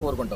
కోరుకుంటాం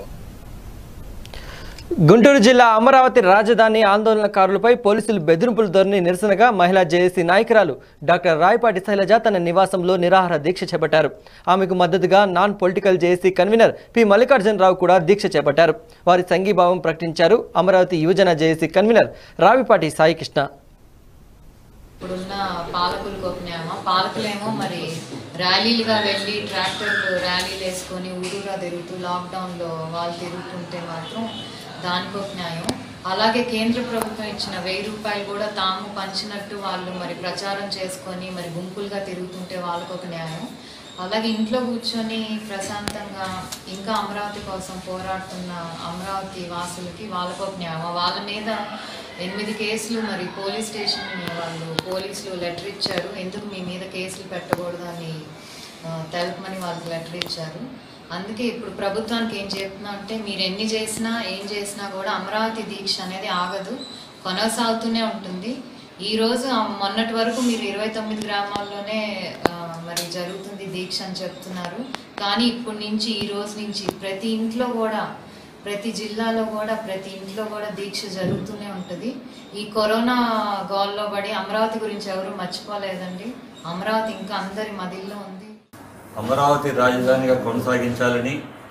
గుంటూరు జిల్లా అమరావతి రాజధాని ఆందోళనకారులపై పోలీసులు బెదిరింపుల ధోరణి నిరసనగా మహిళా జేఏసీ నాయకురాలు డాక్టర్ రాయపాటి శైలజ తన నివాసంలో నిరాహార దీక్ష చేపట్టారు ఆమెకు మద్దతుగా non political JAC convener P Mallikarjunarao కూడా దీక్ష చేపట్టారు వారి సంఘీభావం ప్రకటించారు అమరావతి యువజన జేఏసీ కన్వీనర్ రావిపాటి సాయికృష్ణ ఇప్పుడున్న పాలకులకు ఒక న్యాయమా పాలకులేమో మరి ర్యాలీలుగా వెళ్ళి ట్రాక్టర్లు ర్యాలీలు వేసుకొని ఊరుగా తిరుగుతూ లాక్డౌన్లో వాళ్ళు తిరుగుతుంటే మాత్రం దానికి ఒక న్యాయం అలాగే కేంద్ర ప్రభుత్వం ఇచ్చిన వెయ్యి రూపాయలు కూడా తాము పంచినట్టు వాళ్ళు మరి ప్రచారం చేసుకొని మరి గుంపులుగా తిరుగుతుంటే వాళ్ళకు ఒక న్యాయం అలాగే ఇంట్లో కూర్చొని ప్రశాంతంగా ఇంకా అమరావతి కోసం పోరాడుతున్న అమరావతి వాసులకి వాళ్ళకు ఒక న్యాయం వాళ్ళ మీద ఎనిమిది కేసులు మరి పోలీస్ స్టేషన్ వాళ్ళు పోలీసులు లెటర్ ఇచ్చారు ఎందుకు మీ మీద కేసులు పెట్టకూడదు అని ఆ, తెలపమని వాళ్ళకి లెటర్ ఇచ్చారు అందుకే ఇప్పుడు ప్రభుత్వానికి ఏం చెప్తున్నా అంటే మీరు ఎన్ని చేసినా ఏం చేసినా కూడా అమరావతి దీక్ష అనేది ఆగదు కొనసాగుతూనే ఉంటుంది ఈ రోజు ఆ మొన్నటి వరకు మీరు ఇరవై తొమ్మిది గ్రామాల్లోనే ఆ, మరి జరుగుతుంది దీక్ష అని చెప్తున్నారు కానీ ఇప్పటి నుంచి ఈ రోజు నుంచి ప్రతి ఇంట్లో కూడా ప్రతి జిల్లాలో కూడా ప్రతి ఇంట్లో కూడా దీక్ష జరుగుతూనే ఉంటుంది ఈ కరోనా గోల్లో పడి అమరావతి గురించి ఎవరు మర్చిపోలేదండి అమరావతి ఇంకా అందరి మదిల్లో ఉంది అమరావతి రాజధానిగా కొనసాగించాలని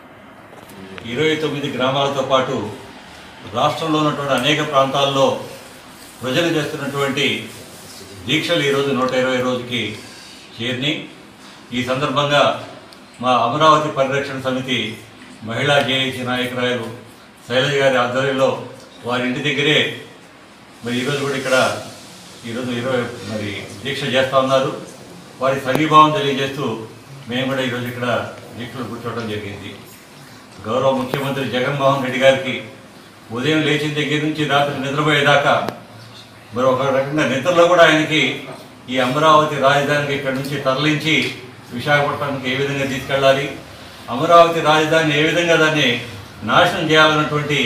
ఇరవై తొమ్మిది గ్రామాలతో పాటు రాష్ట్రంలో ఉన్నటువంటి అనేక ప్రాంతాల్లో ప్రజలు చేస్తున్నటువంటి దీక్షలు ఈరోజు నూట ఇరవై రోజుకి చేరిని ఈ సందర్భంగా మా అమరావతి పరిరక్షణ సమితి మహిళా జేఏసీ నాయకురాయలు శైలజ గారి ఆధ్వర్యంలో వారి ఇంటి దగ్గరే మరి ఈరోజు కూడా ఇక్కడ ఈరోజు ఇరవై మరి దీక్ష చేస్తూ ఉన్నారు వారి సంఘీభావం తెలియజేస్తూ మేము కూడా ఈరోజు ఇక్కడ దీక్షలు కూర్చోవడం జరిగింది గౌరవ ముఖ్యమంత్రి జగన్మోహన్ రెడ్డి గారికి ఉదయం లేచిన దగ్గర నుంచి రాత్రి నిద్రపోయేదాకా మరి ఒక రకంగా నిద్రలో కూడా ఆయనకి ఈ అమరావతి రాజధానికి ఇక్కడ నుంచి తరలించి విశాఖపట్నానికి ఏ విధంగా తీసుకెళ్ళాలి అమరావతి రాజధాని ఏ విధంగా దాన్ని నాశనం చేయాలన్నటువంటి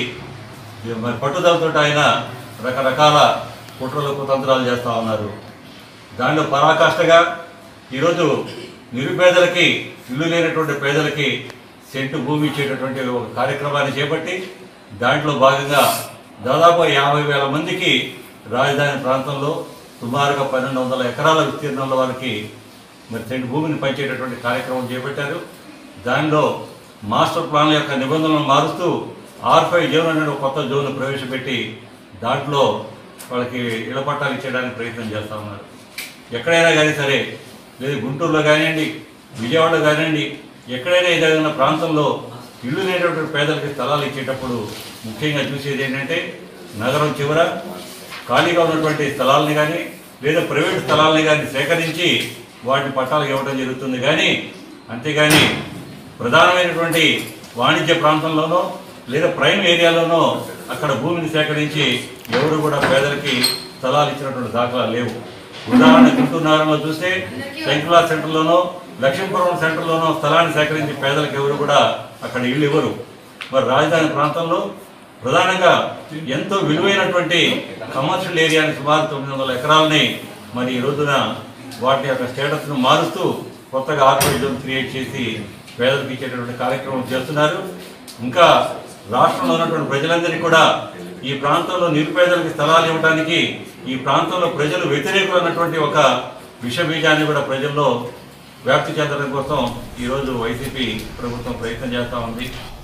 మరి పట్టుదలతో ఆయన రకరకాల కుట్రలు కుతంత్రాలు చేస్తూ ఉన్నారు దానిలో పరాకాష్ఠగా ఈరోజు నిరుపేదలకి ఇల్లు లేనటువంటి పేదలకి సెంటు భూమి ఇచ్చేటటువంటి ఒక కార్యక్రమాన్ని చేపట్టి దాంట్లో భాగంగా దాదాపు యాభై వేల మందికి రాజధాని ప్రాంతంలో సుమారుగా పన్నెండు వందల ఎకరాల విస్తీర్ణంలో వారికి మరి సెంటు భూమిని పంచేటటువంటి కార్యక్రమం చేపట్టారు దానిలో మాస్టర్ ప్లాన్ల యొక్క నిబంధనలను మారుస్తూ ఆర్ ఫైవ్ జోన్ అనే ఒక కొత్త జోన్ ప్రవేశపెట్టి దాంట్లో వాళ్ళకి ఇళ్ల పట్టాలు ఇచ్చేయడానికి ప్రయత్నం చేస్తూ ఉన్నారు ఎక్కడైనా కానీ సరే లేదు గుంటూరులో కానివ్వండి విజయవాడలో కానివ్వండి ఎక్కడైనా ఏదైనా ప్రాంతంలో ఇల్లు లేనటువంటి పేదలకి స్థలాలు ఇచ్చేటప్పుడు ముఖ్యంగా చూసేది ఏంటంటే నగరం చివర ఖాళీగా ఉన్నటువంటి స్థలాలని కానీ లేదా ప్రైవేట్ స్థలాలని కానీ సేకరించి వాటిని పట్టాలకు ఇవ్వడం జరుగుతుంది కానీ అంతేగాని ప్రధానమైనటువంటి వాణిజ్య ప్రాంతంలోనో లేదా ప్రైమ్ ఏరియాలోనో అక్కడ భూమిని సేకరించి ఎవరు కూడా పేదలకి స్థలాలు ఇచ్చినటువంటి దాఖలాలు లేవు ఉదాహరణ గుంటూరు నగరంలో చూస్తే శంకులా సెంటర్లోనో లక్ష్మీపురం సెంటర్లోనో స్థలాన్ని సేకరించి పేదలకు ఎవరు కూడా అక్కడ ఇల్లు ఇవ్వరు మరి రాజధాని ప్రాంతంలో ప్రధానంగా ఎంతో విలువైనటువంటి కమర్షియల్ ఏరియాని సుమారు తొమ్మిది వందల ఎకరాలని మరి ఈ రోజున వాటి యొక్క స్టేటస్ను మారుస్తూ కొత్తగా ఆర్గనైజం క్రియేట్ చేసి పేదలకు ఇచ్చేటటువంటి కార్యక్రమం చేస్తున్నారు ఇంకా రాష్ట్రంలో ఉన్నటువంటి ప్రజలందరికీ కూడా ఈ ప్రాంతంలో నిరుపేదలకు స్థలాలు ఇవ్వడానికి ఈ ప్రాంతంలో ప్రజలు వ్యతిరేకులు అన్నటువంటి ఒక విషబీజాన్ని కూడా ప్రజల్లో వ్యాప్తి చెందడం కోసం ఈరోజు వైసీపీ ప్రభుత్వం ప్రయత్నం చేస్తూ ఉంది